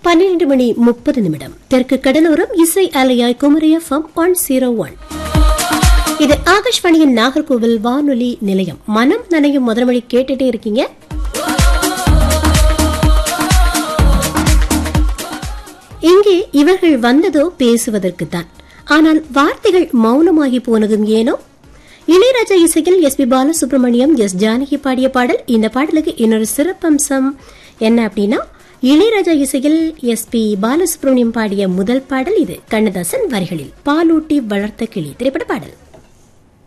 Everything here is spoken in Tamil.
பன்னிரண்டு மணி முப்பது நிமிடம் தெற்கு கடலோரம் இசை அலையாய் Kumari FM one zero one இது ஆகாஷ்வாணியின் நாகர்கோவில் வானொலி நிலையம் மனம் நனையும் முதல்மொழி கேட்டுட்டே இருக்கீங்க இங்கே இவர்கள் வந்ததோ பேசுவதற்குத்தான் ஆனால் வார்த்தைகள் மௌனமாகி போனதும் ஏனோ இளையராஜா இசையில் S P Balasubrahmanyam S Janaki பாடிய பாடல் இந்த பாடலுக்கு இன்னொரு சிறப்பம்சம் என்ன அப்படின்னா இளையராஜா இசையில் எஸ் பி பாலசுப்ரமணியம் பாடிய முதல் பாடல் இது கண்ணதாசன் வரிகளில் பாலூட்டி வளர்த்த கிளி திரைப்பட பாடல்